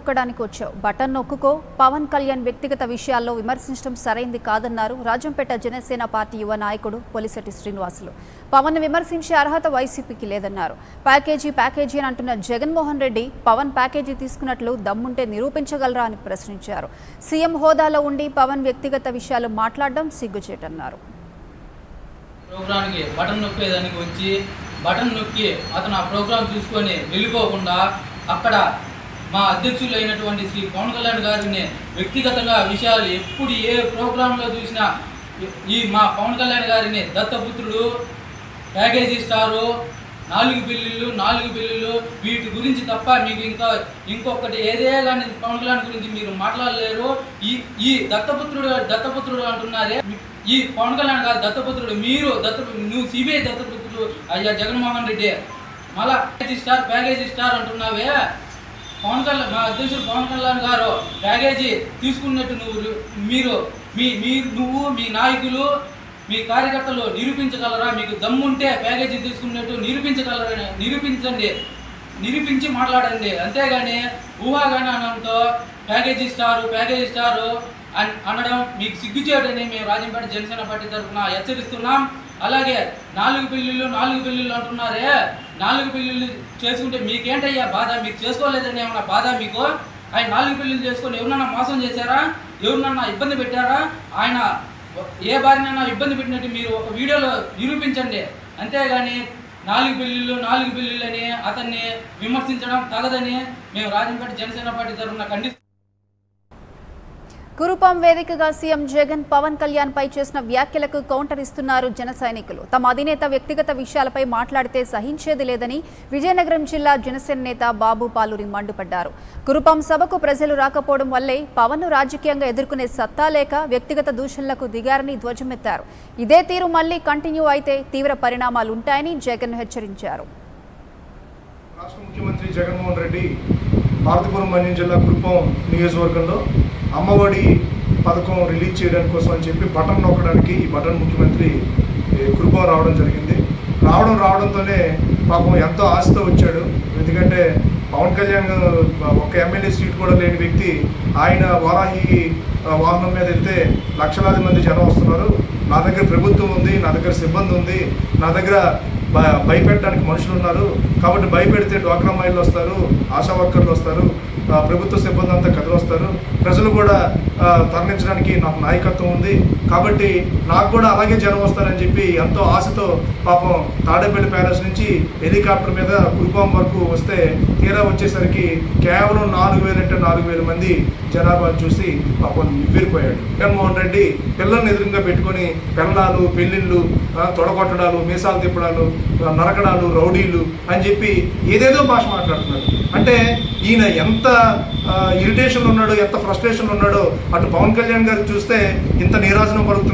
నొక్కడానికి వచ్చావు బటన్ నొక్కుకో పవన్ కళ్యాణ్ వ్యక్తిగత విషయాల్లో విమర్శించడం సరైంది కాదన్నారు రాజంపేట జనసేన పార్టీ యువ నాయకుడు పొలిశెట్టి శ్రీనివాసులు పవన్ విమర్శించే అర్హత వైసీపీకి లేదన్నారు ప్యాకేజీ ప్యాకేజీ అని అంటున్న జగన్మోహన్ రెడ్డి పవన్ ప్యాకేజీ తీసుకున్నట్లు దమ్ముంటే నిరూపించగలరా అని ప్రశ్నించారు సీఎం హోదాలో ఉండి పవన్ వ్యక్తిగత విషయాలు మాట్లాడడం సిగ్గుచేటన్నారు ప్రోగ్రామ్కి బటన్ నొక్కేదానికి వచ్చి బటన్ నొక్కి అతను ఆ ప్రోగ్రాం చూసుకొని వెళ్ళిపోకుండా అక్కడ మా అధ్యక్షులు అయినటువంటి శ్రీ పవన్ కళ్యాణ్ గారిని వ్యక్తిగతంగా విషయాలు ఎప్పుడు ఏ ప్రోగ్రాంలో చూసినా ఈ మా పవన్ కళ్యాణ్ గారిని దత్తపుత్రుడు ప్యాకేజీ స్టారు నాలుగు బిల్లులు నాలుగు బిల్లులు వీటి గురించి తప్ప మీకు ఇంకా ఇంకొకటి ఏదే కానీ పవన్ కళ్యాణ్ గురించి మీరు మాట్లాడలేరు ఈ ఈ దత్తపుత్రుడు దత్తపుత్రుడు అంటున్నారే ఈ పవన్ కళ్యాణ్ గారు దత్తపుత్రుడు మీరు దత్త నువ్వు సిబిఐ దత్తపుత్రుడు అయ్యా జగన్మోహన్ రెడ్డి మళ్ళా ప్యాకేజీ స్టార్ ప్యాకేజీ స్టార్ అంటున్నావే పవన్ కళ్యాణ్ మా అధ్యక్షుడు పవన్ కళ్యాణ్ గారు ప్యాకేజీ తీసుకున్నట్టు నువ్వు రు- మీరు మీ మీ నువ్వు మీ నాయకులు మీ కార్యకర్తలు నిరూపించగలరా మీకు దమ్ముంటే ప్యాకేజీ తీసుకున్నట్టు నిరూపించగలరా నిరూపించండి నిరూపించి మాట్లాడండి అంతేగాని ఊహాగానంతో ప్యాకేజీ స్టారు ప్యాకేజీ స్టారు అని అనడం మీకు సిగ్గుచేయడని మేము రాజంపేట జనసేన పార్టీ తరఫున హెచ్చరిస్తున్నాం అలాగే నాలుగు బిల్లులు నాలుగు బిల్లులు అంటున్నారే నాలుగు బిల్లులు చేసుకుంటే మీకేంటయ్యా బాధ మీకు చేసుకోలేదని ఏమన్నా బాధ మీకు ఆయన నాలుగు బిల్లులు చేసుకొని ఎవరినన్నా మోసం చేశారా ఎవరినన్నా ఇబ్బంది పెట్టారా ఆయన ఏ బారినైనా ఇబ్బంది పెట్టినట్టు మీరు ఒక వీడియోలో నిరూపించండి అంతేగాని నాలుగు బిల్లులు నాలుగు బిల్లులు అని అతన్ని విమర్శించడం తగదని మేము రాజంపేట జనసేన పార్టీ తరఫున ఖండిస్తున్నాం కురుపాం వేదికగా సీఎం జగన్ పవన్ కళ్యాణ్ పై చేసిన వ్యాఖ్యలకు కౌంటర్ ఇస్తున్నారు జన సైనికులు తమ అధినేత వ్యక్తిగత విషయాలపై మాట్లాడితే సహించేది లేదని విజయనగరం జిల్లా జనసేన నేత బాబు పాలూరి మండిపడ్డారు కురుపాం సభకు ప్రజలు రాకపోవడం వల్లే పవన్ రాజకీయంగా ఎదుర్కొనే సత్తా లేక వ్యక్తిగత దూషణలకు దిగారని ధ్వజమెత్తారు ఇదే తీరు మళ్లీ కంటిన్యూ అయితే తీవ్ర పరిణామాలు ఉంటాయని జగన్ హెచ్చరించారు రాష్ట్ర ముఖ్యమంత్రి జగన్మోహన్ రెడ్డి భారతపురం మన్యం జిల్లా కురుపం నియోజకవర్గంలో అమ్మఒడి పథకం రిలీజ్ చేయడానికి కోసం అని చెప్పి బటన్ నొక్కడానికి ఈ బటన్ ముఖ్యమంత్రి ఏ, కురుపం రావడం జరిగింది రావడం రావడంతోనే పాపం ఎంతో ఆశతో వచ్చాడు ఎందుకంటే పవన్ కళ్యాణ్ ఒక్క ఎమ్మెల్యే సీట్ కూడా లేని వ్యక్తి ఆయన వారాహి ఆ, వాహనం మీద వెళ్తే లక్షలాది మంది జనం వస్తున్నారు నా దగ్గర ప్రభుత్వం ఉంది నా దగ్గర సిబ్బంది ఉంది నా దగ్గర భ- భయపెట్టడానికి మనుషులు ఉన్నారు కాబట్టి భయపెడితే డ్వాక్రా మహిళలు వస్తారు ఆశా వర్కర్లు వస్తారు ఆ, ప్రభుత్వ సిబ్బంది అంతా కదిలి వస్తారు ప్రజలు కూడా ఆ, తరలించడానికి నాకు నాయకత్వం ఉంది కాబట్టి నాకు కూడా అలాగే జనం వస్తారని చెప్పి ఎంతో ఆశతో పాపం తాడేపల్లి ప్యాలెస్ నుంచి హెలికాప్టర్ మీద కురుపాం వరకు వస్తే తీరా వచ్చేసరికి కేవలం నాలుగు వేలు అంటే నాలుగు వేల మంది జనాభాను చూసి పాపం నివ్వెరిపోయాడు జగన్మోహన్ రెడ్డి పిల్లల్ని ఎదురుగా పెట్టుకొని పెళ్ళాలు పెళ్ళిళ్ళు ఆ, తొడగొట్టడాలు మీసాలు తిప్పడాలు ఆ, నరకడాలు రౌడీలు అని చెప్పి ఏదేదో భాష మాట్లాడుతున్నాడు అంటే ఈయన ఎంత ఇరిటేషన్ ఉన్నాడో ఎంత ఫ్రస్ట్రేషన్ ఉన్నాడో అటు పవన్ కళ్యాణ్ గారు చూస్తే ఇంత నీరాజనం పలుకుతున్నాడు